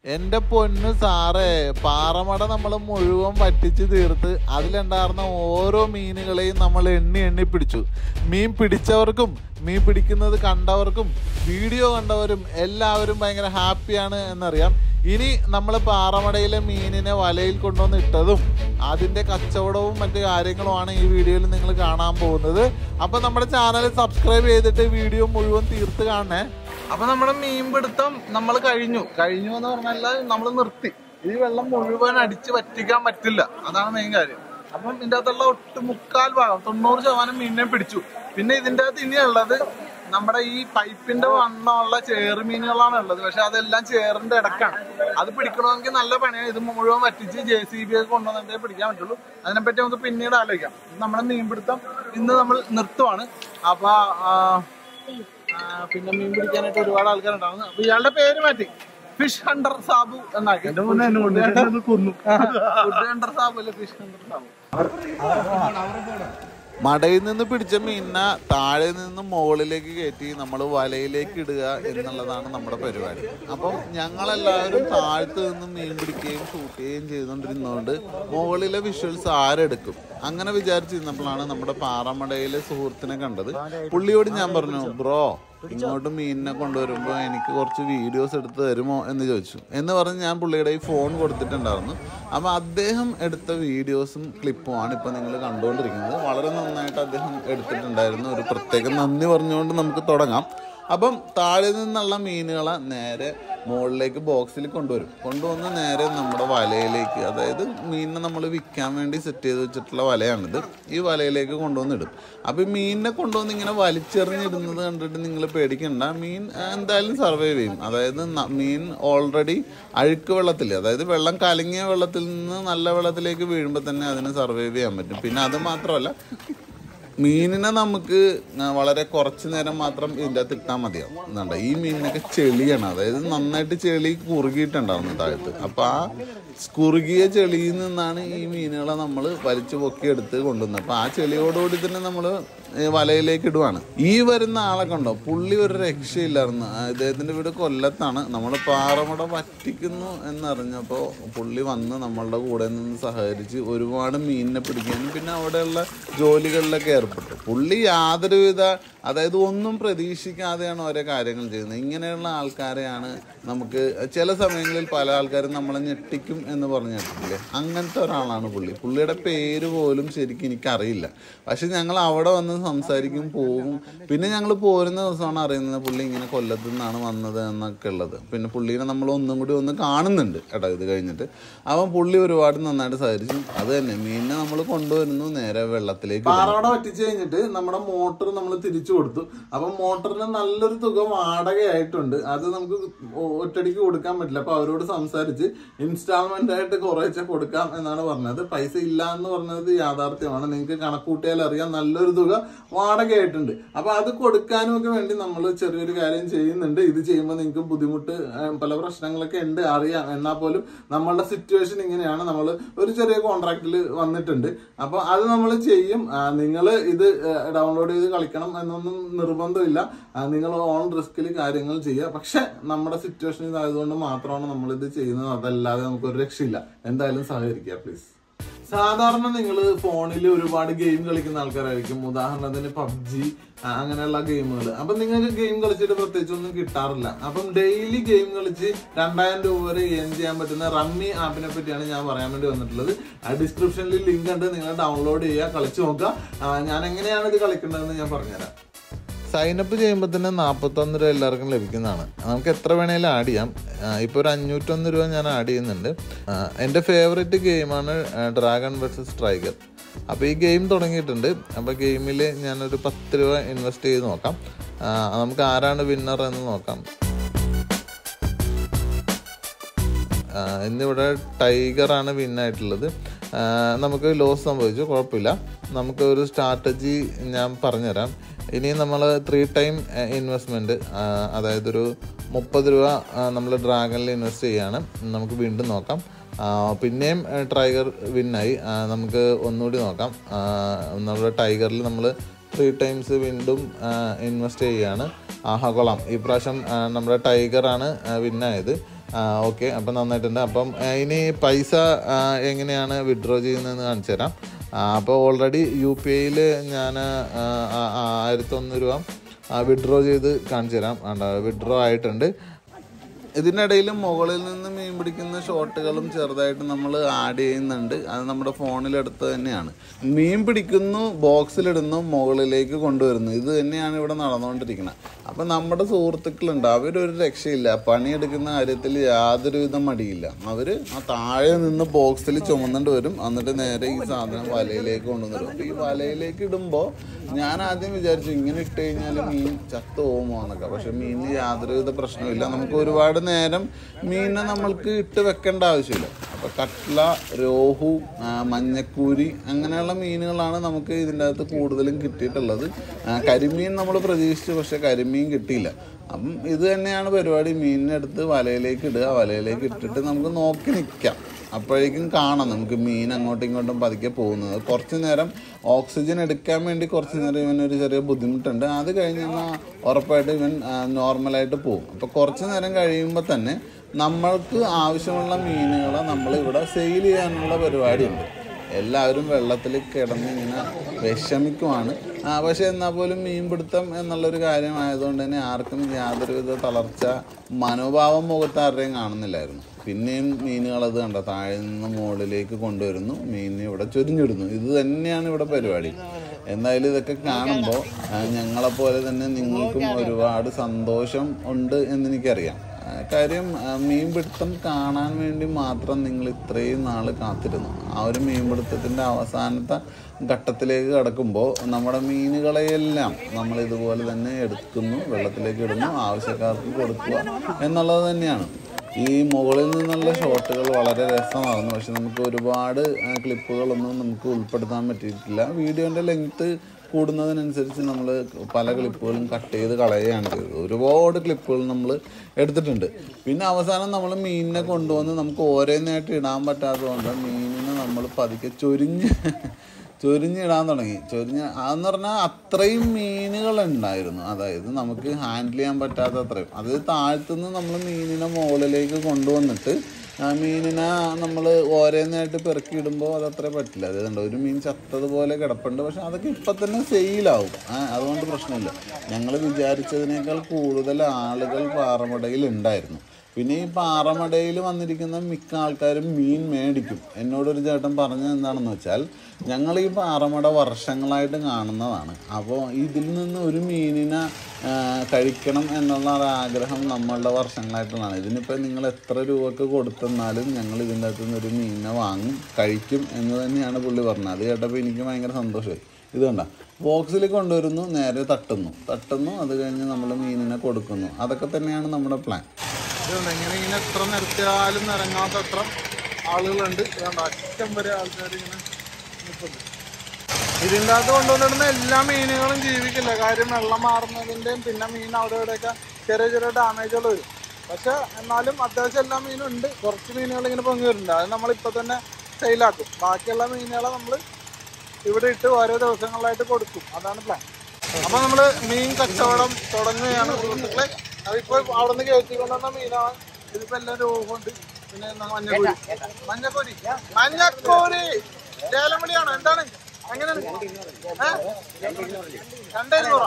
എൻ്റെ പൊന്നു സാറേ പാറമട നമ്മൾ മുഴുവൻ വറ്റിച്ച് തീർത്ത് അതിലുണ്ടായിരുന്ന ഓരോ മീനുകളെയും നമ്മൾ എണ്ണി എണ്ണി പിടിച്ചു മീൻ പിടിച്ചവർക്കും മീൻ പിടിക്കുന്നത് കണ്ടവർക്കും വീഡിയോ കണ്ടവരും എല്ലാവരും ഭയങ്കര ഹാപ്പിയാണ് എന്നറിയാം ഇനി നമ്മൾ പാറമടയിലെ മീനിനെ വലയിൽ കൊണ്ടുവന്ന് ഇട്ടതും അതിൻ്റെ കച്ചവടവും മറ്റു കാര്യങ്ങളുമാണ് ഈ വീഡിയോയിൽ നിങ്ങൾ കാണാൻ പോകുന്നത് അപ്പോൾ നമ്മുടെ ചാനൽ സബ്സ്ക്രൈബ് ചെയ്തിട്ട് വീഡിയോ മുഴുവൻ തീർത്ത് കാണണേ അപ്പൊ നമ്മുടെ മീൻപിടുത്തം നമ്മൾ കഴിഞ്ഞു കഴിഞ്ഞു എന്ന് പറഞ്ഞാൽ നമ്മൾ നിർത്തി ഈ വെള്ളം മുഴുവൻ അടിച്ച് വറ്റിക്കാൻ പറ്റില്ല അതാണ് മെയിൻ കാര്യം അപ്പം ഇതിന്റെ അകത്തുള്ള ഒട്ട് മുക്കാൽ ഭാഗം തൊണ്ണൂറ് ശതമാനം മീനിനെ പിടിച്ചു പിന്നെ ഇതിന്റെ അകത്ത് ഇനിയുള്ളത് നമ്മുടെ ഈ പൈപ്പിന്റെ വണ്ണമുള്ള ചേറ് മീനുകളാണ് ഉള്ളത് പക്ഷെ അതെല്ലാം ചേറിന്റെ ഇടക്കാണ് അത് പിടിക്കണമെങ്കിൽ നല്ല പണിയാണ് ഇത് മുഴുവൻ വറ്റിച്ച് ജെ സി ബി ഒക്കെ കൊണ്ടുവന്നിട്ടേ പിടിക്കാൻ പറ്റുള്ളൂ അതിനെപ്പറ്റി നമുക്ക് പിന്നീട് ആലോചിക്കാം നമ്മുടെ മീൻപിടുത്തം ഇന്ന് നമ്മൾ നിർത്തുവാണ് അപ്പൊ ആ, ആ, പിന്നെ മീൻ പിടിക്കാനായിട്ട് ഒരുപാട് ആൾക്കാരുണ്ടാവുന്നു അപ്പൊ ഇയാളുടെ പേര് മാറ്റി ഫിഷ് ഹണ്ടർ സാബു എന്നാക്കി ഫുഡ് ഹണ്ടർ സാബു അല്ല ഫിഷ് ഹണ്ടർ സാബു മടയിൽ നിന്ന് പിടിച്ച മീനിനെ താഴെ നിന്ന് മുകളിലേക്ക് കയറ്റി നമ്മൾ വലയിലേക്ക് ഇടുക എന്നുള്ളതാണ് നമ്മുടെ പരിപാടി അപ്പം ഞങ്ങളെല്ലാവരും താഴത്ത് നിന്ന് മീൻ പിടിക്കുകയും ഷൂട്ട് ചെയ്യുകയും ചെയ്തുകൊണ്ടിരുന്നതുകൊണ്ട് മുകളിലെ വിഷ്വൽസ് ആരെടുക്കും അങ്ങനെ വിചാരിച്ചിരുന്നപ്പോഴാണ് നമ്മുടെ പാറമടയിലെ സുഹൃത്തിനെ കണ്ടത് പുള്ളിയോട് ഞാൻ പറഞ്ഞു ബ്രോ ഇങ്ങോട്ട് മീനിനെ കൊണ്ടുവരുമ്പോൾ എനിക്ക് കുറച്ച് വീഡിയോസ് എടുത്ത് തരുമോ എന്ന് ചോദിച്ചു എന്ന് പറഞ്ഞ് ഞാൻ പുള്ളിയുടെ ഈ ഫോൺ കൊടുത്തിട്ടുണ്ടായിരുന്നു അപ്പോൾ അദ്ദേഹം എടുത്ത വീഡിയോസും ക്ലിപ്പുമാണ് ഇപ്പോൾ നിങ്ങൾ കണ്ടുകൊണ്ടിരിക്കുന്നത് വളരെ നന്നായിട്ട് അദ്ദേഹം എടുത്തിട്ടുണ്ടായിരുന്നു ഒരു പ്രത്യേക നന്ദി പറഞ്ഞുകൊണ്ട് നമുക്ക് തുടങ്ങാം അപ്പം താഴെ നിന്നുള്ള മീനുകളെ നേരെ മുകളിലേക്ക് ബോക്സിൽ കൊണ്ടുവരും കൊണ്ടുവന്ന് നേരെ നമ്മുടെ വലയിലേക്ക് അതായത് മീനിനെ നമ്മൾ വിൽക്കാൻ വേണ്ടി സെറ്റ് ചെയ്ത് വെച്ചിട്ടുള്ള വലയാണിത് ഈ വലയിലേക്ക് കൊണ്ടുവന്നിടും അപ്പോൾ ഈ മീനിനെ കൊണ്ടുവന്ന് ഇങ്ങനെ വലിച്ചെറിഞ്ഞിടുന്നത് കണ്ടിട്ട് നിങ്ങൾ പേടിക്കണ്ട മീൻ ആ, എന്തായാലും സർവൈവ് ചെയ്യും അതായത് ന- മീൻ ഓൾറെഡി അഴുക്ക് വെള്ളത്തിൽ അതായത് വെള്ളം കലങ്ങിയ വെള്ളത്തിൽ നിന്ന് നല്ല വെള്ളത്തിലേക്ക് വീഴുമ്പോൾ തന്നെ അതിന് സർവൈവ് ചെയ്യാൻ പറ്റും പിന്നെ അത് മാത്രമല്ല മീനിനെ നമുക്ക് ആ, വളരെ കുറച്ച് നേരം മാത്രം ഇതിൻ്റെ അകത്ത് ഇട്ടാൽ മതിയാവും എന്താ ഈ മീനിനൊക്കെ ചെളിയാണ് അതായത് നന്നായിട്ട് ചെളി കുറുകിയിട്ടുണ്ടാവുന്നു താഴത്ത് അപ്പം ആ കുറുകിയ ചെളിയിൽ നിന്നാണ് ഈ മീനുകളെ നമ്മൾ വലിച്ചു പൊക്കിയെടുത്ത് കൊണ്ടുവന്നത് അപ്പം ആ ചെളിയോടുകൂടി തന്നെ നമ്മൾ വലയിലേക്ക് ഇടുവാണ് ഈ വരുന്ന ആളെ കണ്ടോ പുള്ളി ഒരു രക്ഷയില്ലായിരുന്നു ആ, ഇദ്ദേഹത്തിന്റെ വീട് കൊല്ലത്താണ് നമ്മൾ പാറമട പറ്റിക്കുന്നു എന്നറിഞ്ഞപ്പോൾ പുള്ളി വന്ന് നമ്മളുടെ കൂടെ നിന്ന് സഹകരിച്ച് ഒരുപാട് മീനിനെ പിടിക്കാനും പിന്നെ അവിടെയുള്ള ജോലികളിലൊക്കെ ഏർപ്പെട്ടു പുള്ളി യാതൊരുവിധ അതായത് ഒന്നും പ്രതീക്ഷിക്കാതെയാണ് ഓരോ കാര്യങ്ങൾ ചെയ്യുന്നത് ഇങ്ങനെയുള്ള ആൾക്കാരെയാണ് നമുക്ക് ചില സമയങ്ങളിൽ പല ആൾക്കാരും നമ്മളെ ഞെട്ടിക്കും എന്ന് പറഞ്ഞിട്ടില്ലേ അങ്ങനത്തെ ഒരാളാണ് പുള്ളി പുള്ളിയുടെ പേര് പോലും ശരിക്കും എനിക്കറിയില്ല പക്ഷെ ഞങ്ങൾ അവിടെ വന്ന് സംസാരിക്കും പോകും പിന്നെ ഞങ്ങൾ പോരുന്ന ദിവസമാണ് അറിയുന്നത് പുള്ളി ഇങ്ങനെ കൊല്ലത്തു നിന്നാണ് വന്നത് എന്നൊക്കെ ഉള്ളത് പിന്നെ പുള്ളീനെ നമ്മൾ ഒന്നും കൂടി ഒന്ന് കാണുന്നുണ്ട് കേട്ടോ ഇത് കഴിഞ്ഞിട്ട് അവൻ പുള്ളി ഒരുപാട് നന്നായിട്ട് സഹകരിച്ചു അത് തന്നെ മീനിനെ നമ്മൾ കൊണ്ടുവരുന്നു നേരെ വെള്ളത്തിലേക്ക് പാറവട വറ്റിച്ച് കഴിഞ്ഞിട്ട് നമ്മുടെ മോട്ടർ നമ്മൾ തിരിച്ചു കൊടുത്തു അപ്പം മോട്ടറിന് നല്ലൊരു തുക വാടകയായിട്ടുണ്ട് അത് നമുക്ക് ഒ- ഒറ്റയടിക്ക് കൊടുക്കാൻ പറ്റില്ല അപ്പൊ അവരോട് സംസാരിച്ച് ഇൻസ്റ്റാൾമെന്റ് ആയിട്ട് കുറേശ്ശെ കൊടുക്കാം എന്നാണ് പറഞ്ഞത് പൈസ ഇല്ല എന്ന് പറഞ്ഞത് യാഥാർത്ഥ്യമാണ് നിങ്ങൾക്ക് കണക്കൂട്ടിയാൽ അറിയാം നല്ലൊരു തുക വാടകയായിട്ടുണ്ട് അപ്പൊ അത് കൊടുക്കാനും ഒക്കെ വേണ്ടി നമ്മൾ ചെറിയൊരു കാര്യം ചെയ്യുന്നുണ്ട് ഇത് ചെയ്യുമ്പോൾ നിങ്ങൾക്ക് ബുദ്ധിമുട്ട് ഏഹ്, പല പ്രശ്നങ്ങളൊക്കെ ഉണ്ട് അറിയാം എന്നാൽ പോലും നമ്മളുടെ സിറ്റുവേഷൻ ഇങ്ങനെയാണ് നമ്മൾ ഒരു ചെറിയ കോൺട്രാക്റ്റിൽ വന്നിട്ടുണ്ട് അപ്പൊ അത് നമ്മൾ ചെയ്യും നിങ്ങൾ ഇത് ഡൗൺലോഡ് ചെയ്ത് കളിക്കണം എന്നൊന്നും നിർബന്ധമില്ല നിങ്ങൾ ഓൺ റിസ്കിൽ കാര്യങ്ങൾ ചെയ്യുക പക്ഷെ നമ്മുടെ സിറ്റുവേഷൻ ഇതായതുകൊണ്ട് മാത്രമാണ് നമ്മൾ ഇത് ചെയ്യുന്നത് അതല്ലാതെ നമുക്കൊരു രക്ഷയില്ല എന്തായാലും സഹകരിക്കുക പ്ലീസ് സാധാരണ നിങ്ങൾ ഫോണിൽ ഒരുപാട് ഗെയിം കളിക്കുന്ന ആൾക്കാരായിരിക്കും ഉദാഹരണത്തിന് പബ്ജി അങ്ങനെയുള്ള ഗെയിമുകൾ അപ്പൊ നിങ്ങൾക്ക് ഗെയിം കളിച്ചിട്ട് പ്രത്യേകിച്ച് ഒന്നും കിട്ടാറില്ല അപ്പം ഡെയിലി ഗെയിം കളിച്ച് രണ്ടായിരം രൂപ വരെ ഏൺ ചെയ്യാൻ പറ്റുന്ന റമ്മി ആപ്പിനെ പറ്റിയാണ് ഞാൻ പറയാൻ വേണ്ടി വന്നിട്ടുള്ളത് ഡിസ്ക്രിപ്ഷനിൽ ലിങ്ക് ഉണ്ട് നിങ്ങൾ ഡൗൺലോഡ് ചെയ്യുക കളിച്ചു നോക്കുക ആ, ഞാൻ എങ്ങനെയാണ് ഇത് കളിക്കേണ്ടതെന്ന് ഞാൻ പറഞ്ഞുതരാം സൈനപ്പ് ചെയ്യുമ്പോൾ തന്നെ നാൽപ്പത്തൊന്ന് രൂപ എല്ലാവർക്കും ലഭിക്കുന്നതാണ് നമുക്ക് എത്ര വേണേലും ആഡ് ചെയ്യാം ഇപ്പോൾ ഒരു അഞ്ഞൂറ്റൊന്ന് രൂപ ഞാൻ ആഡ് ചെയ്യുന്നുണ്ട് ആ, എൻ്റെ ഫേവറേറ്റ് ഗെയിമാണ് ഡ്രാഗൺ വേഴ്സസ് സ്ട്രൈഗർ അപ്പോൾ ഈ ഗെയിം തുടങ്ങിയിട്ടുണ്ട് അപ്പോൾ ഗെയിമിൽ ഞാനൊരു പത്ത് രൂപ ഇൻവെസ്റ്റ് ചെയ്ത് നോക്കാം ആ, നമുക്ക് ആരാണ് വിന്നർ എന്ന് നോക്കാം ആ, ഇന്നിവിടെ ടൈഗറാണ് വിന്നായിട്ടുള്ളത് ആ, നമുക്ക് ലോസ് സംഭവിച്ചു കുഴപ്പമില്ല നമുക്ക് ഒരു സ്ട്രാറ്റജി ഞാൻ പറഞ്ഞുതരാം ഇനി നമ്മൾ ത്രീ ടൈം ഇൻവെസ്റ്റ്മെൻറ്റ് അതായത് ഒരു മുപ്പത് രൂപ നമ്മൾ ഡ്രാഗണിൽ ഇൻവെസ്റ്റ് ചെയ്യാണ് നമുക്ക് വീണ്ടും നോക്കാം ആ, പിന്നെയും ടൈഗർ വിന്നായി നമുക്ക് ഒന്നുകൂടി നോക്കാം ആ, നമ്മുടെ ടൈഗറിൽ നമ്മൾ ത്രീ ടൈംസ് വീണ്ടും ഇൻവെസ്റ്റ് ചെയ്യുകയാണ് ആഹാ കൊള്ളാം ഈ പ്രാവശ്യം ആ, നമ്മുടെ ടൈഗറാണ് വിന്നായത് ഓക്കെ അപ്പം നന്നായിട്ടുണ്ട് അപ്പം ആ, ഇനി പൈസ ആ, എങ്ങനെയാണ് വിഡ്രോ ചെയ്യുന്നതെന്ന് കാണിച്ചു തരാം അപ്പോൾ ഓൾറെഡി യു പി ഐയിൽ ഞാൻ ആയിരത്തൊന്ന് രൂപ വിഡ്രോ ചെയ്ത് കാണിച്ചു തരാം വിഡ്രോ ആയിട്ടുണ്ട് ഇതിനിടയിൽ മുകളിൽ നിന്ന് മീൻ പിടിക്കുന്ന ഷോട്ടുകളും ചെറുതായിട്ട് നമ്മൾ ആഡ് ചെയ്യുന്നുണ്ട് അത് നമ്മുടെ ഫോണിലെടുത്ത് തന്നെയാണ് മീൻ പിടിക്കുന്നു ബോക്സിലിടുന്നു മുകളിലേക്ക് കൊണ്ടുവരുന്നു ഇത് തന്നെയാണ് ഇവിടെ നടന്നുകൊണ്ടിരിക്കുന്നത് അപ്പം നമ്മുടെ സുഹൃത്തുക്കളുണ്ട് അവരൊരു രക്ഷയില്ല പണിയെടുക്കുന്ന കാര്യത്തിൽ യാതൊരുവിധ മടിയില്ല അവർ ആ താഴെ നിന്ന് ബോക്സിൽ ചുമന്നുകൊണ്ട് വരും എന്നിട്ട് നേരെ ഈ സാധനം വലയിലേക്ക് കൊണ്ടുവന്നിടും അപ്പോൾ ഈ വലയിലേക്ക് ഇടുമ്പോൾ ഞാൻ ആദ്യം വിചാരിച്ചു ഇങ്ങനെ ഇട്ട് കഴിഞ്ഞാൽ മീൻ ചത്തു പോകുമോ എന്നൊക്കെ പക്ഷെ മീനിന് യാതൊരുവിധ പ്രശ്നമില്ല നമുക്ക് ഒരുപാട് നേരം മീനിനെ നമ്മൾക്ക് ഇട്ട് വെക്കേണ്ട ആവശ്യമില്ല അപ്പോൾ കട്ട്ല രോഹു ആ, മഞ്ഞക്കൂരി അങ്ങനെയുള്ള മീനുകളാണ് നമുക്ക് ഇതിൻ്റെ അകത്ത് കൂടുതലും കിട്ടിയിട്ടുള്ളത് ആ, കരിമീൻ നമ്മൾ പ്രതീക്ഷിച്ചു പക്ഷെ കരിമീൻ കിട്ടിയില്ല അപ്പം ഇത് തന്നെയാണ് പരിപാടി മീനിനെടുത്ത് വലയിലേക്ക് ഇടുക വലയിലേക്ക് ഇട്ടിട്ട് നമുക്ക് നോക്കി നിൽക്കാം അപ്പോഴേക്കും കാണാം നമുക്ക് മീൻ അങ്ങോട്ടും ഇങ്ങോട്ടും പതുക്കെ പോകുന്നത് കുറച്ച് നേരം ഓക്സിജൻ എടുക്കാൻ വേണ്ടി കുറച്ച് നേരം ഇവനൊരു ചെറിയ ബുദ്ധിമുട്ടുണ്ട് അത് കഴിഞ്ഞ് എന്നാൽ ഉറപ്പായിട്ട് ഇവൻ ആ, നോർമലായിട്ട് പോകും അപ്പോൾ കുറച്ച് നേരം കഴിയുമ്പോൾ തന്നെ നമ്മൾക്ക് ആവശ്യമുള്ള മീനുകളെ നമ്മൾ ഇവിടെ സെയിൽ ചെയ്യാനുള്ള പരിപാടിയുണ്ട് എല്ലാവരും വെള്ളത്തിൽ കിടന്ന് ഇങ്ങനെ വിഷമിക്കുവാണ് ആ, പക്ഷെ എന്നാൽ പോലും മീൻപിടുത്തം എന്നുള്ളൊരു കാര്യമായതുകൊണ്ട് തന്നെ ആർക്കും യാതൊരുവിധ തളർച്ച മനോഭാവം മുഖത്ത് ആരുടെയും കാണുന്നില്ലായിരുന്നു പിന്നെയും മീനുകളത് കണ്ട താഴെ നിന്ന് മുകളിലേക്ക് കൊണ്ടുവരുന്നു മീനിനെ ഇവിടെ ചൊരിഞ്ഞിടുന്നു ഇത് തന്നെയാണ് ഇവിടെ പരിപാടി എന്തായാലും ഇതൊക്കെ കാണുമ്പോൾ ഞങ്ങളെപ്പോലെ തന്നെ നിങ്ങൾക്കും ഒരുപാട് സന്തോഷം ഉണ്ട് എന്നെനിക്കറിയാം ആ, കാര്യം ആ, മീൻപിടുത്തം കാണാൻ വേണ്ടി മാത്രം നിങ്ങൾ ഇത്രയും നാൾ കാത്തിരുന്നു ആ ഒരു മീൻപിടുത്തത്തിൻ്റെ അവസാനത്തെ ഘട്ടത്തിലേക്ക് കടക്കുമ്പോൾ നമ്മുടെ മീനുകളെയെല്ലാം നമ്മൾ ഇതുപോലെ തന്നെ എടുക്കുന്നു വെള്ളത്തിലേക്ക് ഇടുന്നു ആവശ്യക്കാർക്ക് കൊടുക്കുക എന്നുള്ളത് തന്നെയാണ് ഈ മുകളിൽ നിന്നുള്ള ഷോട്ടുകൾ വളരെ രസമാകുന്നു പക്ഷെ നമുക്ക് ഒരുപാട് ആ, ക്ലിപ്പുകളൊന്നും നമുക്ക് ഉൾപ്പെടുത്താൻ പറ്റിയിട്ടില്ല വീഡിയോൻ്റെ ലെങ്ത്ത് കൂടുന്നതിനനുസരിച്ച് നമ്മൾ പല ക്ലിപ്പുകളും കട്ട് ചെയ്ത് കളയുകയാണ് ചെയ്തത് ഒരുപാട് ക്ലിപ്പുകൾ നമ്മൾ എടുത്തിട്ടുണ്ട് പിന്നെ അവസാനം നമ്മൾ മീനിനെ കൊണ്ടുവന്ന് നമുക്ക് ഓരോന്നായിട്ട് ഇടാൻ പറ്റാത്തതുകൊണ്ട് മീനിനെ നമ്മൾ പതുക്കെ ചൊരിഞ്ഞ് ചൊരിഞ്ഞിടാൻ തുടങ്ങി ചൊരിഞ്ഞ് അതെന്ന് പറഞ്ഞാൽ അത്രയും മീനുകൾ ഉണ്ടായിരുന്നു അതായത് നമുക്ക് ഹാൻഡിൽ ചെയ്യാൻ പറ്റാത്ത അത്രയും അത് താഴ്ത്തുനിന്ന് നമ്മൾ മീനിനെ മുകളിലേക്ക് കൊണ്ടുവന്നിട്ട് ആ മീനിനെ നമ്മൾ ഓരോന്നായിട്ട് പെറുക്കി ഇടുമ്പോൾ അത് അത്ര പറ്റില്ല അത് കണ്ടോ ഒരു മീൻ ചത്തതുപോലെ കിടപ്പുണ്ട് പക്ഷെ അതൊക്കെ ഇപ്പം തന്നെ സെയിലാവും ആ, അതുകൊണ്ട് പ്രശ്നമില്ല ഞങ്ങൾ വിചാരിച്ചതിനേക്കാൾ കൂടുതൽ ആളുകൾ പാറമടയിൽ ഉണ്ടായിരുന്നു പിന്നെ ഈ പാറമടയിൽ വന്നിരിക്കുന്ന മിക്ക ആൾക്കാരും മീൻ മേടിക്കും എന്നോടൊരു ചേട്ടൻ പറഞ്ഞത് എന്താണെന്ന് വെച്ചാൽ ഞങ്ങൾ ഈ പാറമട വർഷങ്ങളായിട്ട് കാണുന്നതാണ് അപ്പോൾ ഇതിൽ നിന്ന് ഒരു മീനിനെ ആ, കഴിക്കണം എന്നുള്ള ഒരു ആഗ്രഹം നമ്മളുടെ വർഷങ്ങളായിട്ടുള്ളതാണ് ഇതിനിപ്പോൾ നിങ്ങൾ എത്ര രൂപക്ക് കൊടുത്തെന്നാലും ഞങ്ങൾ ഇതിൻ്റെ അകത്തു നിന്ന് ഒരു മീനിനെ വാങ്ങും കഴിക്കും എന്ന് തന്നെയാണ് പുള്ളി പറഞ്ഞത് അത് കേട്ടപ്പോൾ എനിക്ക് ഭയങ്കര സന്തോഷമായി ഇത് കണ്ട ബോക്സിൽ കൊണ്ടുവരുന്നു നേരെ തട്ടുന്നു തട്ടുന്നു അത് കഴിഞ്ഞ് നമ്മൾ മീനിനെ കൊടുക്കുന്നു അതൊക്കെ തന്നെയാണ് നമ്മുടെ പ്ലാൻ ഇതുണ്ട് ഇങ്ങനെ ഇങ്ങനെ എത്ര നിരത്തിയാലും നിറങ്ങാത്ത അത്ര ആളുകളുണ്ട് ഇതുണ്ട് അറ്റം വരെ ആൾക്കാർ ഇങ്ങനെ നിൽപ്പുണ്ട് ഇതിൻ്റെ അകത്ത് കൊണ്ടുവന്നിടുന്ന എല്ലാ മീനുകളും ജീവിക്കില്ല കാര്യം വെള്ളം മാറുന്നതിൻ്റെയും പിന്നെ മീൻ അവിടെ ഇവിടെയൊക്കെ ചെറിയ ചെറിയ ഡാമേജുകൾ വരും പക്ഷെ എന്നാലും അത്യാവശ്യം എല്ലാ മീനും ഉണ്ട് കുറച്ച് മീനുകൾ ഇങ്ങനെ പൊങ്ങി വരുന്നുണ്ട് അത് നമ്മളിപ്പോൾ തന്നെ സെയിലാക്കും ബാക്കിയുള്ള മീനുകളെ നമ്മൾ ഇവിടെ ഇട്ട് ഓരോ ദിവസങ്ങളിലായിട്ട് കൊടുക്കും അതാണ് പ്ലാൻ അപ്പൊ നമ്മള് മീൻ കച്ചവടം തുടങ്ങുകയാണ് സുഹൃത്തുക്കളെ അതിപ്പോ അവിടെ നിന്ന് കയറ്റി കൊണ്ടുവന്ന മീനാണ് ഇതിപ്പോ എല്ലാം രൂപമുണ്ട് പിന്നെ എന്നാ മഞ്ഞക്കോരി മഞ്ഞക്കോരി മഞ്ഞക്കോരി ലേലമണിയാണോ എന്താണ് എങ്ങനെയാണ് ഏ? രണ്ടേ ഇരുന്നൂറാ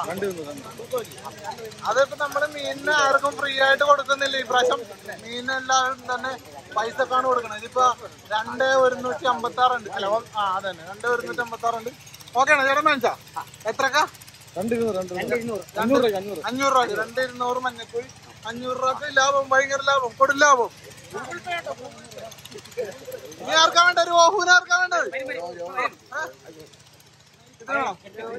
അതിപ്പോ നമ്മള് മീനിന് ആർക്കും ഫ്രീ ആയിട്ട് കൊടുക്കുന്നില്ല ഈ പ്രാവശ്യം മീനിന് എല്ലാവരും തന്നെ പൈസക്കാണ് കൊടുക്കുന്നത് ഇതിപ്പോ രണ്ട് ഒരുന്നൂറ്റി അമ്പത്തി ആറുണ്ട് അല്ല ഓ- ആ അതന്നെ രണ്ട് ഒരുന്നൂറ്റി അമ്പത്തി ആറുണ്ട് ഓക്കെ ആണോ ചേട്ടൻ മേടിച്ചാ എത്രക്കാ അഞ്ഞൂറ് അഞ്ഞൂറ് രൂപ രണ്ട് ഇരുന്നൂറ് മഞ്ഞക്കുഴി അഞ്ഞൂറ് രൂപക്ക് ലാഭം ഭയങ്കര ലാഭം കൊടു ലാഭം ഇനി ആർക്കാ വേണ്ട ഒരു ഓഹൂന് ആർക്കാ വേണ്ടത് ഏ? ഇത് വേണോ?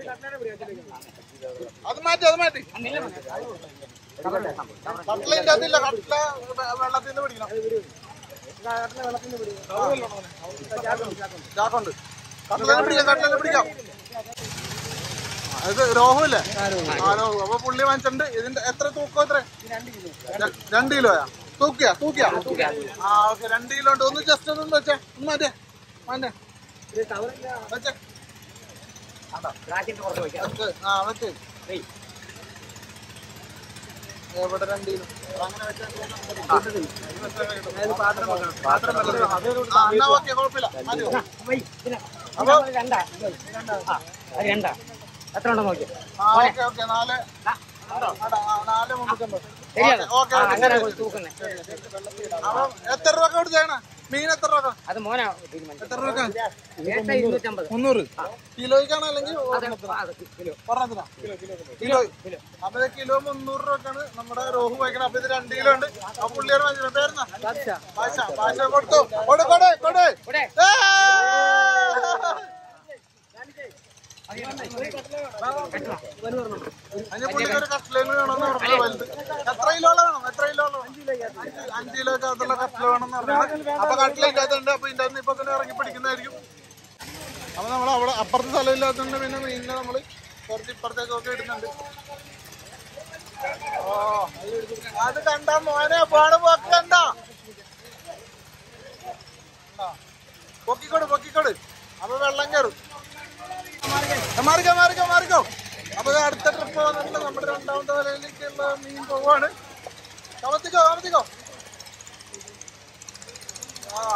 അത് മാറ്റി അത് മാറ്റി കട്ട്ലിന്റെ അതില്ല കട്ട്ല വെള്ളത്തിൽ നിന്ന് പിടിക്കണം ചാക്കുണ്ട് കട്ട്ലിനെ പിടിക്കാം കട്ട്ലിനെ പിടിക്കാം ഇത് രോഹു അല്ലേ ആ രോഹു അപ്പൊ പുള്ളി വാങ്ങിച്ചിട്ടുണ്ട് ഇതിന്റെ എത്ര തൂക്കം എത്ര ര- രണ്ട് കിലോയാ തൂക്കിയാ തൂക്കിയാ ആ ഓക്കെ രണ്ട് കിലോ ഉണ്ട് ഒന്ന് ജസ്റ്റ് ഒന്ന് വെച്ചേ ഒന്ന് മാറ്റേ മാറ്റേ വെച്ചേ വെക്ക്. ആ വെക്ക് എവിടെ രണ്ട് കിലോ അങ്ങനെ വെച്ചാൽ എന്നാ ഓക്കെ കുഴപ്പമില്ല മതിയോ? അപ്പൊ രണ്ടാ ആ, അത് രണ്ടാ എത്ര ഉണ്ടോ നോക്കി ആ ഓക്കെ ഓക്കെ നാല് ആ, ആ, നാല് മുന്നൂറ്റമ്പത് ശരിയാണ് ഓക്കെ ആ, ഓക്കെ അങ്ങനെ തൂക്കുന്നേ അപ്പം എത്ര രൂപ കൊടുത്തേണ മീൻ എത്ര രൂപ അത് മോനാ തീരുമാനിച്ചത് എത്ര രൂപ വേട്ട ഇരുന്നൂറ്റമ്പത് മുന്നൂറ് കിലോയ്ക്കാണോ അല്ലെങ്കിൽ അത് അത് കിലോ പറഞ്ഞതിനാ കിലോ അപ്പൊ ഇത് കിലോ മുന്നൂറ് രൂപക്കാണ് നമ്മുടെ രോഹു വായിക്കണം അപ്പൊ ഇത് രണ്ട് കിലോ ഉണ്ട് അപ്പൊ പുള്ളിയാണ് വാങ്ങിച്ചത് പേരുന്ന ഭാഷ ഭാഷ കൊടുത്തു കൊടു കൊടു കൊടു ഇവിടെ അതിന് പുള്ളിക്ക് ഒരു കട്ട്ലേന് വേണമെന്ന് പറഞ്ഞത് വലുത് എത്ര കിലോ വേണം എത്ര കിലോ അഞ്ച് കിലോ അകത്തുള്ള കട്ട്ല വേണമെന്ന് പറഞ്ഞത് അപ്പൊ കട്ട്ല ഇല്ലാത്തതുണ്ട് അപ്പൊ ഇതിന്റെ അകത്ത് ഇപ്പൊ തന്നെ ഇറങ്ങി പിടിക്കുന്നതായിരിക്കും അപ്പൊ നമ്മൾ അവിടെ അപ്പുറത്തെ സ്ഥലം ഇല്ലാത്തതുകൊണ്ട് പിന്നെ മീനിനെ നമ്മള് കുറച്ച് ഇപ്പുറത്തേക്കൊക്കെ ഇടുന്നുണ്ട് ഓ അത് കണ്ട മോനെ പാട് പൊക്കണ്ട പൊക്കിക്കോട് പൊക്കിക്കോട് അപ്പൊ വെള്ളം കയറും മാറിക്കോ മാറിക്കോ മാറിക്കോ അപ്പൊ ഇത് അടുത്ത ട്രിപ്പ് വന്നിട്ട് നമ്മുടെ രണ്ടാമത്തെ വലയിലേക്കുള്ള മീൻ പോവാണ് കമത്തിക്കോ കമത്തിക്കോ ആ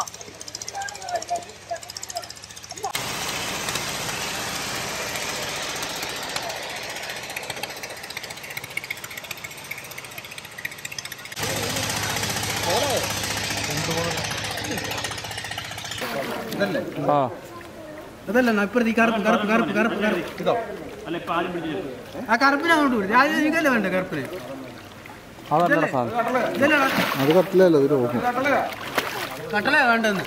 അതല്ല ഇപ്പഴത്തെ ഈ കറുപ്പ് കറുപ്പ് കറുപ്പ് കറുപ്പ് കറുപ്പ് ഇതോ ആ കറുപ്പിനെ അങ്ങോട്ട് വിടും രാജ നിങ്ങല്ലേ വേണ്ട കറുപ്പിനെ ഇതല്ലടാ അത് കട്ടിലല്ലോ ഇത് രോഹു കട്ടല വേണ്ടെന്ന്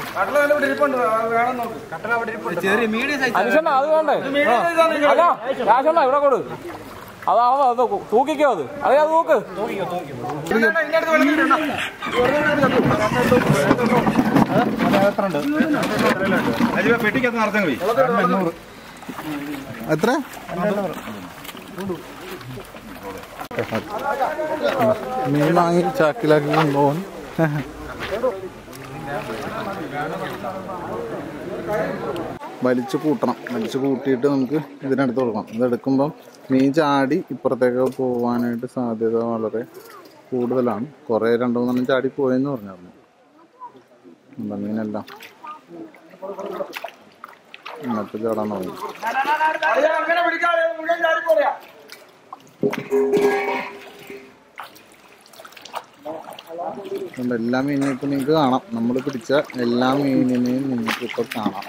ചെറിയ മീഡിയം സൈസ് അരിശണ്ണ അത് വേണ്ടേ അല്ല രാശണ്ണ ഇവിടെ കൊടു അതാവോ അത് തൂക്കിക്കോ അത് അതെ അത് തൂക്ക് എത്ര മീൻ വാങ്ങി ചാക്കിലാക്കി കൊണ്ടുപോകാൻ വലിച്ചു കൂട്ടണം വലിച്ചു കൂട്ടിയിട്ട് നമുക്ക് ഇതിനടുത്ത് കൊടുക്കണം ഇതെടുക്കുമ്പം മീൻ ചാടി ഇപ്പുറത്തേക്ക് പോകാനായിട്ട് സാധ്യത വളരെ കൂടുതലാണ് കുറേ രണ്ടു മൂന്നെണ്ണം ചാടി പോയെന്ന് പറഞ്ഞായിരുന്നു എന്താ മീനെല്ലാം ഇന്നത്തെ ചാടാൻ തുടങ്ങി അതുകൊണ്ട് എല്ലാ മീനിനെയും ഇപ്പൊ നിങ്ങൾക്ക് കാണാം നമ്മൾ പിടിച്ച എല്ലാ മീനിനെയും നിങ്ങൾക്ക് ഇപ്പൊ കാണാം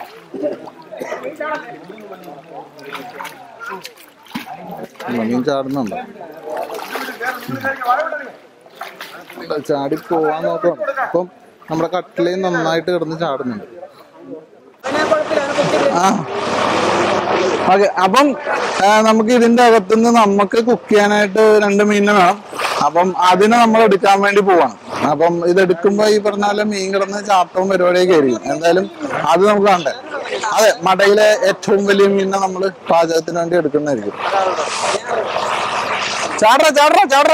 ഉണ്ടോ? മീൻ ചാടുന്നുണ്ടോ ഉണ്ടോ? ചാടി പോവാൻ നോക്കണം അപ്പം നമ്മുടെ കട്ടിലയും നന്നായിട്ട് കിടന്ന് ചാടുന്നുണ്ട് ആ ഓക്കെ അപ്പം ആ, നമുക്ക് ഇതിന്റെ അകത്തുനിന്ന് നമുക്ക് കുക്ക് ചെയ്യാനായിട്ട് രണ്ട് മീനിനെ വേണം അപ്പം അതിനെ നമ്മൾ എടുക്കാൻ വേണ്ടി പോവാണ് അപ്പം ഇത് എടുക്കുമ്പോ ഈ പറഞ്ഞ പോലെ മീൻ കിടന്ന് ചാട്ടവും പരിപാടിയൊക്കെ ആയിരിക്കും എന്തായാലും അത് നമുക്ക് കാണണ്ടേ അതെ മടയിലെ ഏറ്റവും വലിയ മീനിനെ നമ്മൾ പാചകത്തിന് വേണ്ടി എടുക്കുന്നതായിരിക്കും ചാടറ ചാടറ ചാടറ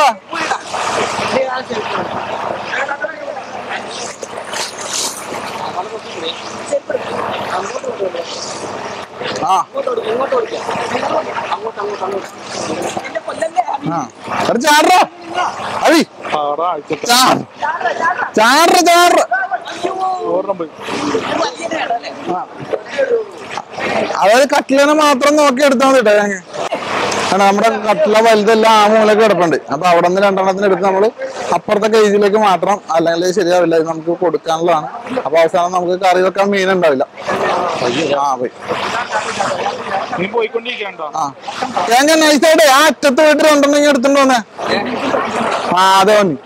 ആ ആ എടാ ചാടറ അഴി ചാട ചാടറ ചാടറ ആ. അതായത് കട്ടിലിനെ മാത്രം നോക്കി എടുത്താൽ മതി കേട്ടോ ഞങ്ങ കാരണം നമ്മുടെ കട്ടില വലുതെല്ലാം ആ മൂലക്ക് കിടപ്പുണ്ട് അപ്പൊ അവിടെ നിന്ന് രണ്ടെണ്ണത്തിന് എടുത്ത് നമ്മൾ അപ്പുറത്തെ കേജിലേക്ക് മാറ്റണം അല്ലെങ്കിൽ ശരിയാവില്ല ഇത് നമുക്ക് കൊടുക്കാനുള്ളതാണ് അപ്പൊ അവസാനം നമുക്ക് കറി വെക്കാൻ മീൻ ഉണ്ടാവില്ല ആ പോയി നീ പോയിക്കൊണ്ടിരിക്കണ്ടോ ആ ഞാൻ നൈസായിട്ട് ആ അറ്റത്ത് പോയിട്ട് രണ്ടെണ്ണം എടുത്തിട്ട് വന്നേ ആ അതെ വന്നി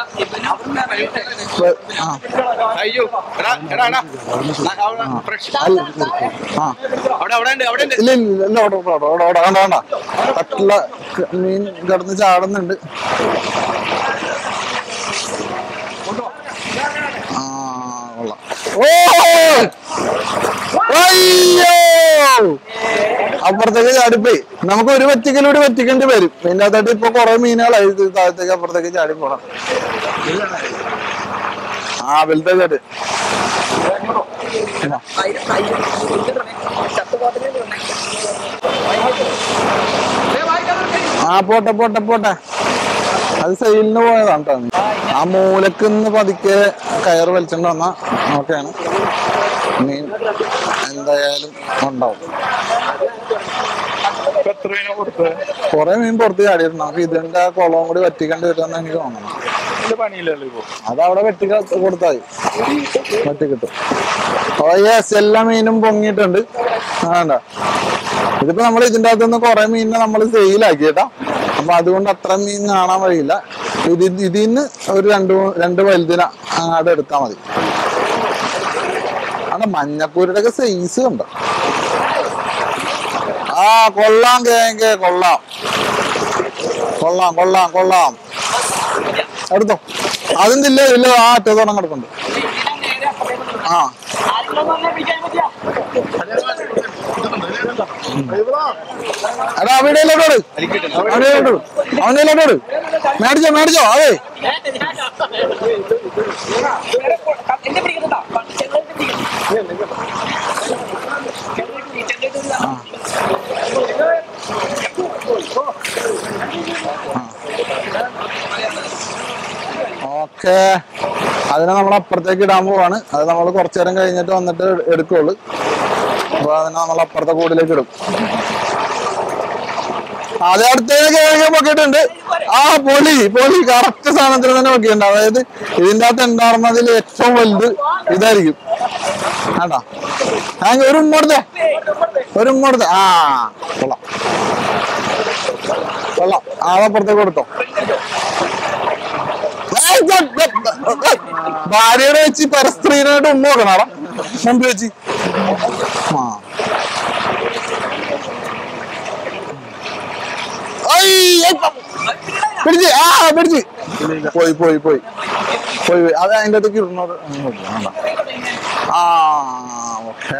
ആ അയ്യോ എടാ എടാ എടാ അല്ല, ആ അവിടെ അവിടെ ഉണ്ട് അവിടെ ഉണ്ട് ഇല്ല ഇല്ല ഇല്ല ഓട ഓട ഓട ഓട വേണ്ട വേണ്ട കട്ടില മീൻ കിടന്ന് ചാടുന്നുണ്ട് ആ കൊള്ളാം ഓ അയ്യോ അപ്പുറത്തേക്ക് ചാടിപ്പോയി നമുക്ക് ഒരു പറ്റിക്കലൂടെ പറ്റിക്കേണ്ടി വരും ഇതിന്റെ അകത്തായിട്ട് ഇപ്പൊ കുറെ മീനുകളായി ഇത് താഴത്തേക്ക് അപ്പുറത്തേക്ക് ചാടി പോണം ആ വലുതാ ചാട് ആ പോട്ടെ പോട്ടെ പോട്ടെ അത് സെയിലിന് പോയതാണ് കേട്ടോ ആ മൂലക്ക് നിന്ന് പതുക്കെ കയറ് വലിച്ചോണ്ട് വന്ന ഓക്കെയാണ് മീൻ എന്തായാലും ഉണ്ടാവും കൊറേ മീൻ പുറത്ത് ചാടിയിരുന്നു നമുക്ക് ഇതിന്റെ ആ കുളവും കൂടി വറ്റിക്കേണ്ടി വരുമെന്ന് എനിക്ക് തോന്നുന്നു അത് അവിടെ വെട്ടി കൊടുത്താൽ മതി വെട്ടി കിട്ടും ഓ യെസ് എല്ലാ മീനും പൊങ്ങിയിട്ടുണ്ട് വേണ്ട ഇതിപ്പോ നമ്മൾ ഇതിന്റെ അകത്തുനിന്ന് കുറെ മീനിനെ നമ്മൾ സെയിലാക്കി കേട്ടോ അപ്പൊ അതുകൊണ്ട് അത്ര മീൻ കാണാൻ വഴിയില്ല ഇത് ഇതിന്ന് ഒരു രണ്ട് മൂ- രണ്ട് വലുതിന അങ്ങോട്ട് എടുത്താൽ മതി അവിടെ മഞ്ഞക്കൂരുടെ ഒക്കെ സൈസ് കണ്ടോ ആ കൊള്ളാം കേങ്കെ കൊള്ളാം കൊള്ളാം കൊള്ളാം കൊള്ളാം എടുത്തോ അതെന്തില്ല ഇല്ല ആ അറ്റത്തോളം കിടക്കുന്നുണ്ട് ആ എടാ അവിടെ ഇല്ലോട്ട് അവിടെ ഇല്ലോട്ട് അവന്റെ ഇല്ലോട്ട് മേടിച്ചോ മേടിച്ചോ അതെ ഓക്കെ അതിനെ നമ്മൾ അപ്പുറത്തേക്ക് ഇടാൻ പോവാണ് അത് നമ്മൾ കുറച്ചു നേരം കഴിഞ്ഞിട്ട് വന്നിട്ട് എട്- എടുക്കുള്ളൂ അപ്പൊ അതിനെ നമ്മൾ അപ്പുറത്തെ കൂടിലേക്ക് ഇടും അത് അടുത്തേക്ക് കിഴങ്ങ് പൊക്കിയിട്ടുണ്ട് ആ പൊലി പൊലി കറക്റ്റ് സാധനത്തിന് തന്നെ പൊക്കിയിട്ടുണ്ട് അതായത് ഇതിന്റെ അകത്ത് ഉണ്ടായിരുന്നതിൽ ഏറ്റവും വലുത് ഇതായിരിക്കും ആണ്ടാ ആ ഒരു ഉമ്മടുത്തേ ഒരു ഉമ്മടുത്തേ ആ കൊള്ളാം കൊള്ളാം ആളപ്പുറത്തേക്ക് കൊടുത്തോ ഏയ് ഇത് ഇത് ഇത് ഭാര്യയുടെ വെച്ച് പരസ്ത്രീനായിട്ട് ഉമ്മ നോക്കണാടാ മുമ്പ് വെച്ച് ആ ഐ, ഏയ്, പിടിച്ച് ആ പിടിച്ച് പോയി പോയി പോയി പോയി പോയി അത് അതിന്റെ അടുത്തേക്ക് ഇടുന്നത് അങ്ങോട്ട് വേണ്ട. ആ ഓക്കെ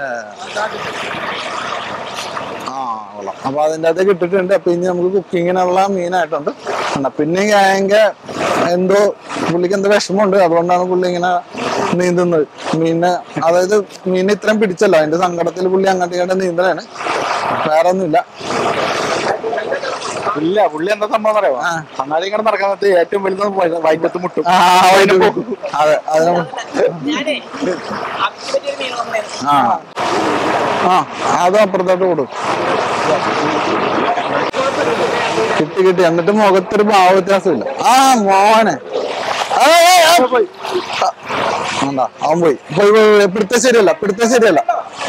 ആ കൊള്ളാം അപ്പൊ അതിന്റെ അകത്തേക്ക് ഇട്ടിട്ടുണ്ട് അപ്പൊ ഇനി നമുക്ക് കുക്കിങ്ങിനുള്ള മീനായിട്ടുണ്ട് കണ്ടോ? പിന്നെ ഭയങ്കര എന്തോ പുള്ളിക്ക് എന്തോ വിഷമമുണ്ട് അതുകൊണ്ടാണ് പുള്ളി ഇങ്ങനെ നീന്തുന്നത് മീനെ അതായത് മീനെ ഇത്രയും പിടിച്ചല്ലോ അതിന്റെ സങ്കടത്തിൽ പുള്ളി അങ്ങോട്ട് ഇങ്ങോട്ട് നീന്തലാണ് വേറെ ഒന്നുമില്ല ഇല്ല പുള്ളി എന്താ സംഭവം അറിയാമോ ആ. അങ്ങാടി ഇങ്ങനെ നടക്കാൻ നേരത്ത് ഏറ്റവും വലുത് വൈകത്ത് മുട്ടും ആ വൈകിട്ട് പോകും. അതെ അതിന് ആ ആ അത് അപ്പുറത്തോട്ട് കൊടുക്കും കിട്ടി കിട്ടി എന്നിട്ട് മുഖത്തൊരു ഭാവ വ്യത്യാസമില്ല ആ മോനെ ആ, ആ, ആ. ആ, വേണ്ട അവൻ പോയി പോയി പോയി പോയി. പിടുത്തം ശരിയല്ല പിടുത്തം ശരിയല്ല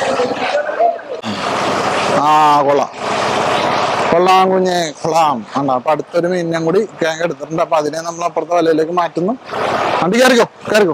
ആ കൊള്ളാം കൊള്ളാം കുഞ്ഞെ കൊള്ളാം ഉണ്ട് അപ്പൊ അടുത്തൊരു മീനിനെയും കൂടി കേങ്ങ എടുത്തിട്ടുണ്ട് അപ്പൊ അതിനെ നമ്മൾ അപ്പുറത്തെ വലയിലേക്ക് മാറ്റുന്നു അണ്ടി കയറിക്കോ കയറിക്കോ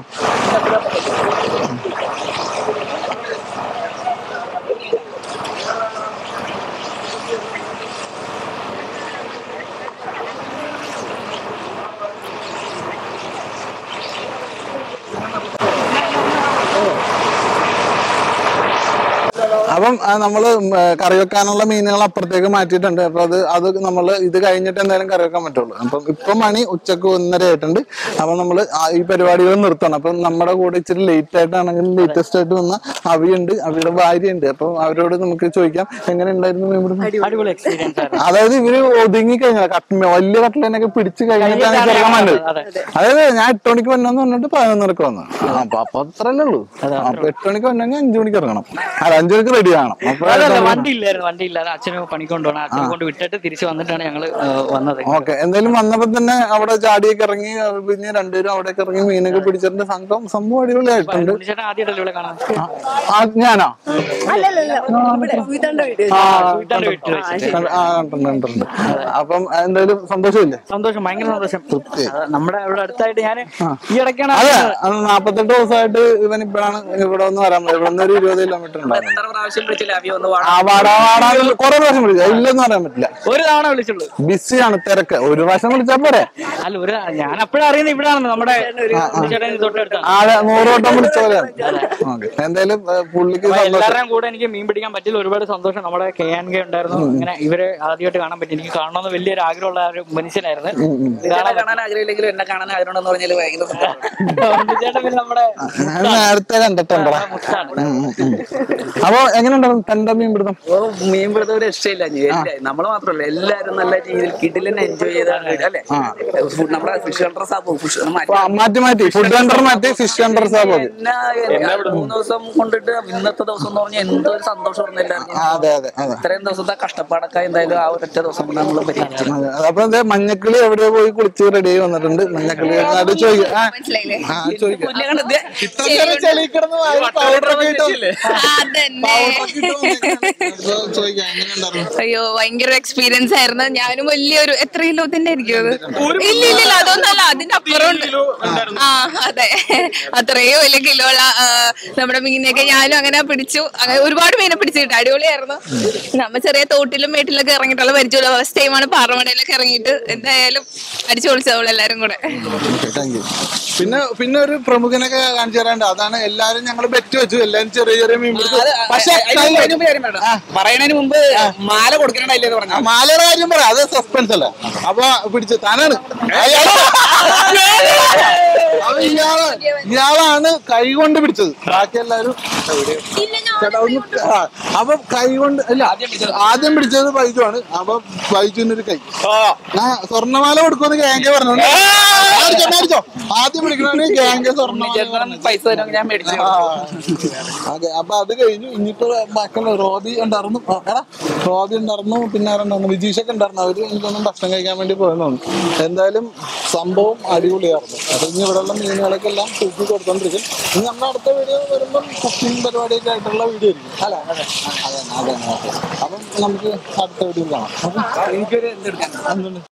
അപ്പം ആ, നമ്മള് ഉം, ഏ, കറി വെക്കാനുള്ള മീനുകൾ അപ്പുറത്തേക്ക് മാറ്റിയിട്ടുണ്ട് അപ്പൊ അത് അത് നമ്മൾ ഇത് കഴിഞ്ഞിട്ട് എന്തായാലും കറി വെക്കാൻ പറ്റുള്ളൂ അപ്പം ഇപ്പൊ മണി ഉച്ചക്ക് ഒന്നര ആയിട്ടുണ്ട് അപ്പൊ നമ്മൾ ഈ പരിപാടികൾ നിർത്തണം അപ്പം നമ്മുടെ കൂടെ ഇച്ചിരി ലേറ്റ് ആയിട്ടാണെങ്കിൽ ലേറ്റസ്റ്റ് ആയിട്ട് വന്ന അവിയുണ്ട് അവിയുടെ ഭാര്യയുണ്ട് അപ്പൊ അവരോട് നമുക്ക് ചോദിക്കാം എങ്ങനെ ഉണ്ടായിരുന്നു മീൻ പിടുത്തം? അടിപൊളി എക്സ്പീരിയൻസ് ആയിരുന്നു അതായത് ഇവര് ഒതുങ്ങി കഴിഞ്ഞാൽ കട്ട് വലിയ കട്ടിലനൊക്കെ പിടിച്ച് കഴിഞ്ഞിട്ടാണ് കഴിഞ്ഞിട്ടാണ് ചെറുക്കാൻ വന്നത് അതെ. അതായത് ഞാൻ എട്ട് മണിക്ക് വന്നെന്ന് പറഞ്ഞിട്ട് പതിനൊന്നരക്ക് വന്നു അപ്പൊ അപ്പൊ അത്രല്ലേ ഉള്ളൂ അപ്പൊ എട്ട് മണിക്ക് വന്നെങ്കിൽ അഞ്ചു മണിക്ക് ഇറങ്ങണം അല്ല അഞ്ചു മണിക്ക് റെഡി ആകണം അപ്പൊ അതല്ല വണ്ടി ഇല്ലായിരുന്നു വണ്ടി ഇല്ലാതെ അച്ഛന് പണിക്ക് കൊണ്ടുപോകണം അച്ഛനെ കൊണ്ട് വിട്ടിട്ട് തിരിച്ചു വന്നിട്ടാണ് ഞങ്ങള് ആ, വന്നത് ഓക്കെ എന്തായാലും വന്നപ്പോ തന്നെ അവിടെ ചാടിയൊക്കെ ഇറങ്ങി അത് പിന്നെ രണ്ടുപേരും അവിടെയൊക്കെ ഇറങ്ങി മീനൊക്കെ പിടിച്ചിട്ടുണ്ട് സംഘം സംഭവം അടിപൊളിയായിട്ടുണ്ട് ഉണ്ണിച്ചേട്ടൻ ആദ്യമായിട്ടല്ലേ ഇവിടെ കാണാൻ ആ, ഞാനോ അല്ലല്ല ഇവിടെ സുഹിതന്റെ വീട് ആ സുഹിത്താന്റെ വീട്ടിൽ വെച്ചിട്ട് കണ്ട്- ആ കണ്ടിട്ടുണ്ട് കണ്ടിട്ടുണ്ട് അപ്പം എന്തായാലും സന്തോഷമില്ലേ സന്തോഷം ഭയങ്കര സന്തോഷം അത് നമ്മുടെ ഇവിടെ അടുത്തായിട്ട് ഞാൻ ഈ ഇടയ്ക്കാണ് അതെ അത് നാപ്പത്തെട്ട് ദിവസമായിട്ട് ഇവൻ ഇപ്പോഴാണ് ഇവിടെ ഒന്ന് വരാൻ പറ്റും ഇവിടെ നിന്ന് ഒരു ഇരുപത് കിലോമീറ്റർ ഉണ്ടായിരുന്നു എത്ര പ്രാവശ്യം വിളിച്ചില്ല അഭി ഒന്ന് ആ വാടാ വാടാ കുറെ പ്രാവശ്യം വിളിച്ചു ഇല്ലെന്ന് പറയാൻ പറ്റില്ല ഒരു തവണ വിളിച്ചുള്ളൂ ബിസിയാണ് തിരക്ക് ഒരു പ്രാവശ്യം വിളിച്ചാ പോരെ അല്ല ഒരു ഞാൻ അപ്പോഴും അറിയുന്നത് ഇവിടാണെന്ന് നമ്മുടെ ഉണ്ണിച്ചേട്ടൻ തൊട്ടടുത്താണ് ആടെ നൂറ് വട്ടം വിളിച്ച പോലെയാണ് ഓക്കെ എന്തായാലും ഏ, പുള്ളിക്ക് അപ്പൊ സന്തോഷം എല്ലാവരുടെയും കൂടെ എനിക്ക് മീൻ പിടിക്കാൻ പറ്റില്ല ഒരുപാട് സന്തോഷം നമ്മുടെ കെ എൻ കെ ഉണ്ടായിരുന്നു ഇങ്ങനെ ഇവരെ ആദ്യമായിട്ട് കാണാൻ പറ്റി എനിക്ക് കാണണമെന്ന് വലിയൊരു ആഗ്രഹമുള്ള ഒരു മനുഷ്യനായിരുന്നു ഇത് കാണാൻ കാണാൻ ആഗ്രഹമില്ലെങ്കിലും എന്നെ കാണാൻ ആഗ്രഹം എന്ന് പറഞ്ഞാൽ ഭയങ്കര സന്തോഷം. ഉണ്ണിച്ചേട്ടൻ പിന്നെ നമ്മുടെ ഞാൻ നേരത്തെ കണ്ടിട്ടുണ്ടോ മുത്താണ് അപ്പൊ എങ്ങനെയുണ്ടായിരുന്നു തന്റെ മീൻ പിടുത്തം ഓ മീൻ പിടുത്തം ഒരു രക്ഷയില്ല എല്ലാ- നമ്മള് മാത്രമല്ല എല്ലാരും നല്ല രീതിയിൽ കിടിലന്നെ എൻജോയ് ചെയ്താണ് അല്ലെ ഫുഡ് നമ്മുടെ ഫിഷ് കണ്ടർ സാപ്പ് ഫിഷ് ആ, മാറ്റി മാറ്റി ഫുഡ് ഹണ്ടർ മാറ്റി ഫിഷ് ഹണ്ടർ സാബ് മൂന്ന് ദിവസം കൊണ്ടിട്ട് ഇന്നത്തെ ദിവസം എന്ന് പറഞ്ഞാൽ എന്തോ ഒരു സന്തോഷം എല്ലാവർക്കും അതെ അതെ അതെ ഇത്രയും ദിവസത്തെ കഷ്ടപ്പാടൊക്കെ എന്തായാലും ആ ഒരൊറ്റ ദിവസം കൊണ്ട് നമ്മൾ പരിഹരിച്ചു അതെ. അപ്പൊ എന്തേ മഞ്ഞക്കിളി എവിടെയോ പോയി കുളിച്ച് റെഡി ആയി വന്നിട്ടുണ്ട് മഞ്ഞക്കിളി അത് ചോദിക്കാം ആ, മനസ്സിലായില്ലേ ആ ചോദിക്കാം പുല്ല് കണ്ടത് ഇത്ര നേരം ചെളി കിടന്ന് വാരി powder ഒക്കെ ഇട്ട് അതന്നെ ചോദിക്കാം എങ്ങനെയുണ്ടായിരുന്നു അയ്യോ ഭയങ്കര എക്സ്പീരിയൻസ് ആയിരുന്നു ഞാനും വലിയൊരു എത്ര കിലോത്തിന്റെ ആയിരിക്കും അത് ഇല്ല ഇല്ല ഇല്ല അതൊന്നല്ല അതിന്റെ അപ്പുറം ഉണ്ട് ആ അതെ അത്രയോ വലിയ കിലോ ഉള്ള ആ, നമ്മുടെ മീനൊക്കെ ഞാനും അങ്ങനെ പിടിച്ചു അങ്ങനെ ഒരുപാട് മീനെ പിടിച്ചു കിട്ടും അടിപൊളിയായിരുന്നു നമ്മ ചെറിയ തോട്ടിലും മേട്ടിലൊക്കെ ഇറങ്ങിയിട്ടുള്ള പരിചയമുള്ള ഫസ്റ്റ് ടൈമാണ് പാറമടയിലൊക്കെ ഇറങ്ങിയിട്ട് എന്തായാലും അടിച്ചു പൊളിച്ചവൾ എല്ലാരും കൂടെ താങ്ക് യു പിന്നെ പിന്നെ ഒരു പ്രമുഖനൊക്കെ കാണിച്ചു തരാണ്ട് അതാണ് എല്ലാരും ഞങ്ങൾ ബെറ്റ് വെച്ചു എല്ലാരും ചെറിയ ചെറിയ മീൻ പിടിച്ചു പക്ഷെ പറയണതിന് മുമ്പ് മാല കൊടുക്കണല്ലേ പറഞ്ഞു മാലയുടെ കാര്യം പറയാം അത് സസ്പെൻസ് അല്ല അപ്പൊ പിടിച്ച് താനാണ് അപ്പൊ ഇയാള് ഇയാളാണ് കൈ കൊണ്ട് പിടിച്ചത് ബാക്കി എല്ലാരും ചേട്ടാ ഒന്ന് ആ, അപ്പൊ കൈ കൊണ്ട് അല്ല ആദ്യം പിടിച്ചത് ബൈജുവാണ് അപ്പൊ ബൈജുവിനൊരു കൈ ആ സ്വർണ്ണമാല കൊടുക്കുമെന്ന് ഗാംഗെ പറഞ്ഞു മേടിച്ചോ മേടിച്ചോ ആദ്യം പിടിക്കണ ഗാംഗെ സ്വർണ്ണമാല പറഞ്ഞു. പൈസ തരുമെങ്കിൽ ഞാൻ മേടിച്ചു ആ. അതെ അപ്പൊ അത് കഴിഞ്ഞു ഇനിയിപ്പോ ബാക്കിയുള്ള റോബി ഉണ്ടായിരുന്നു ആ, എടാ റോബി ഉണ്ടായിരുന്നു പിന്നെ ആരുണ്ടായിരുന്നു വിജീഷൊക്കെ ഉണ്ടായിരുന്നു അവര് എനിക്കൊന്നും ഭക്ഷണം കഴിക്കാൻ വേണ്ടി പോയെന്നു എന്തായാലും സംഭവം അടിപൊളിയായിരുന്നു അപ്പൊ ഇനി ഇവിടെയുള്ള മീനുകളൊക്കെ എല്ലാം തൂക്കി കൊടുത്തോണ്ടിരിക്കും ഇനി നമ്മുടെ അടുത്ത വീഡിയോ വരുമ്പം കുക്കിംഗ് പരിപാടിയൊക്കെ ആയിട്ടുള്ള വീഡിയോ ആയിരിക്കും അല്ല അതെ അതെ അതെ അതെ അപ്പം നമുക്ക് അടുത്ത വീഡിയോ കാണാം എനിക്കൊരു എന്തെടുക്കാൻ എന്തുണ്ട്